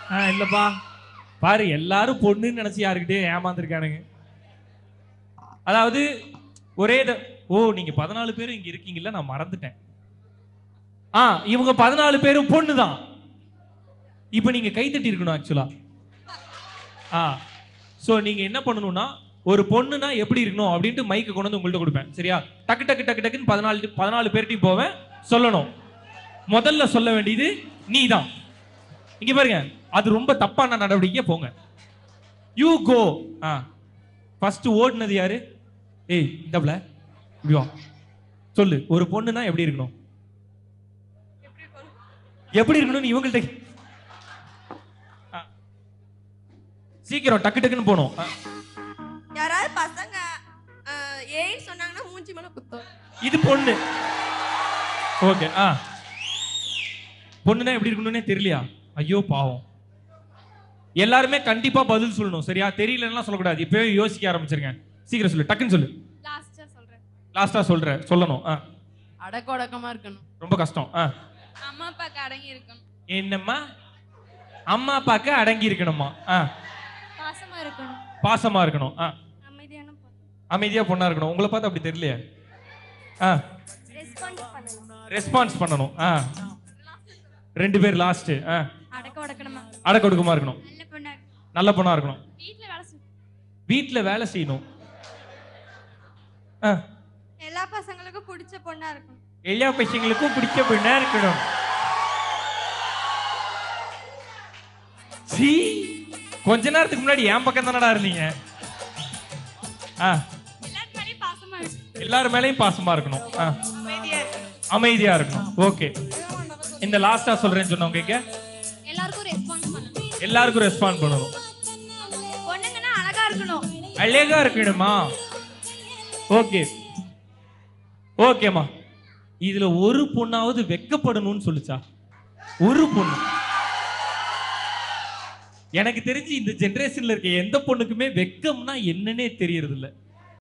ஆ இல்லப்பா பாரு எல்லாரும் பொண்ணுன்னு நினைச்சு யாருக்கிட்டே ஏமாந்துருக்கானுங்க அதாவது ஒரே த- ஓ நீங்க பதினாலு பேரும் இங்க இருக்கீங்கல்ல நான் மறந்துட்டேன் ஆ இவங்க பதினாலு பேரும் பொண்ணு தான் இப்போ நீங்க கை தட்டி இருக்கணும் ஆக்சுவலா ஆ ஸோ நீங்க என்ன பண்ணணும்னா ஒரு பொண்ணுனா எப்படி இருக்கணும் அப்படின்ட்டு மைக்கை கொண்டு வந்து உங்கள்ட்ட கொடுப்பேன் சரியா டக்கு டக்கு டக்கு டக்குன்னு பதினாலு பதினாலு பேர்ட்டையும் போவேன் சொல்லணும் முதல்ல சொல்ல வேண்டியது நீ தான் இங்க பாருங்க அது ரொம்ப தப்பான நடவடிக்கை போங்க யூ கோ ஆ ஃபர்ஸ்ட் ஓடுனது யாரு ஏய் இந்தப்ல இப்படி வா சொல்லு ஒரு பொண்ணுனா எப்படி இருக்கணும் எப்படி இருக்கணும்னு இவங்கள்ட்ட கே- ஆ. சீக்கிரம் டக்கு டக்குன்னு போகணும் ஆ. யாராவது பசங்க ஏன்னு சொன்னாங்கன்னா மூஞ்சி மேல குத்தம் இது பொண்ணு ஓகே ஆ பொண்ணுனா எப்படி இருக்கணும்னே தெரியலையா ஐயோ பாவம் எல்லாருமே கண்டிப்பா பதில் சொல்லணும் சரியா தெரியலன்னா சொல்லக்கூடாது இப்பவே யோசிக்க ஆரம்பிச்சிருங்க சீக்கிரம் சொல்லு டக்குன்னு சொல்லு லாஸ்டா சொல்றேன் லாஸ்டா சொல்றேன் சொல்லணும் ஆ அடக்க ஒடக்கமா இருக்கணும் ரொம்ப கஷ்டம் ஆ அம்மா அப்பாக்கு அடங்கி இருக்கணும் என்னம்மா அம்மா அப்பாக்கு அடங்கி இருக்கணுமா ஆ பாசமா இருக்கணும் பாசமா இருக்கணும் ஆ அமைதியான அமைதியா பொண்ணா இருக்கணும் உங்களை பார்த்து அப்படி தெரியலையே ஆ ரெஸ்பான்ஸ் பண்ணணும் ரெஸ்பான்ஸ் பண்ணணும் ஆ ரெண்டு பேர் லாஸ்ட் ஆ அடக்க ஒடக்கணுமா அடக்கொடுக்கமா இருக்கணும் நல்ல பொண்ணா நல்ல பொண்ணா இருக்கணும் வீட்ல வேலை செய்யணும் வீட்ல வேலை செய்யணும் ஆ, எல்லா பசங்களுக்கும் பிடிச்ச பொண்ணா இருக்கணும் எல்லா பசங்களுக்கும் பிடிச்ச பொண்ணா இருக்கணும் சீ கொஞ்ச நேரத்துக்கு முன்னாடி என் பக்கம் தானடா இருந்தீங்க ஆ எல்லாரும் மேலயும் பாசமா இருக்கணும் எல்லார் மேலயும் பாசமா இருக்கணும் ஆ. அமைதியா இருக்கணும் ஓகே இந்த லாஸ்டா சொல்றேன்னு சொன்னவங்க இங்க எல்லாருக்கும் ரெஸ்பான்ஸ் பண்ணணும் எல்லாருக்கும் ரெஸ்பாண்ட் பண்ணணும் பொண்ணுங்கன்னா அழகா இருக்கணும் அழகா இருக்கணுமா ஓகே ஓகேம்மா இதுல ஒரு பொண்ணாவது வெக்கப்படணும்னு சொல்லுச்சா ஒரு பொண்ணு எனக்கு தெரிஞ்சு இந்த ஜெனரேஷன்ல இருக்க எந்த பொண்ணுக்குமே வெக்கம்னா என்னன்னே தெரியறது இல்ல